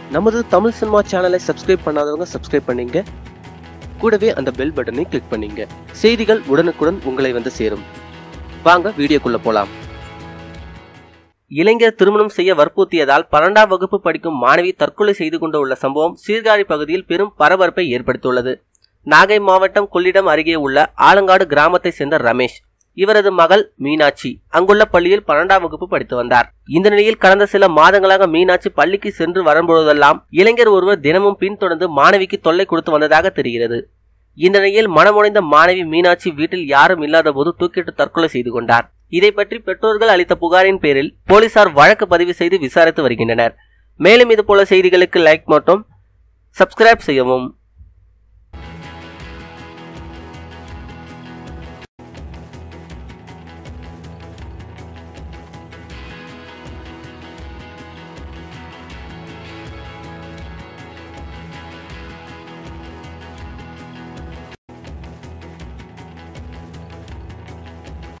நமது தமிழ் சினிமா சேனலை சப்ஸ்கிரைப் பண்ணாதவங்க சப்ஸ்கிரைப் பண்ணீங்க கூடவே அந்த பெல் பட்டனை கிளிக் பண்ணீங்க செய்திகள் உடனுக்குடன் உங்களை வந்து சேரும் வாங்க வீடியோக்குள்ள போலாம் இளைஞர் திருமணம் செய்ய வற்புறுத்தியதால் பன்னெண்டாம் வகுப்பு படிக்கும் மாணவி தற்கொலை செய்து கொண்டு உள்ள சம்பவம் சீர்காழி பகுதியில் பெரும் பரபரப்பை ஏற்படுத்தியுள்ளது நாகை மாவட்டம் கொள்ளிடம் அருகே உள்ள ஆலங்காடு கிராமத்தை சேர்ந்த ரமேஷ் இவரது மகள் மீனாட்சி அங்குள்ள பள்ளியில் பன்னெண்டாம் வகுப்பு படித்து வந்தார் இந்த நிலையில் கடந்த சில மாதங்களாக மீனாட்சி பள்ளிக்கு சென்று வரும்பொழுதெல்லாம் இளைஞர் ஒருவர் தினமும் பின்தொடர்ந்து மாணவிக்கு தொல்லை கொடுத்து வந்ததாக தெரிகிறது இந்த நிலையில் மனமுடைந்த மாணவி மீனாட்சி வீட்டில் யாரும் இல்லாத போது தூக்கிட்டு தற்கொலை செய்து கொண்டார் இதை பற்றி பெற்றோர்கள் அளித்த புகாரின் பேரில் போலீசார் வழக்கு பதிவு செய்து விசாரித்து வருகின்றனர் மேலும் இது போல செய்திகளுக்கு லைக் மற்றும் சப்ஸ்கிரைப் செய்யவும்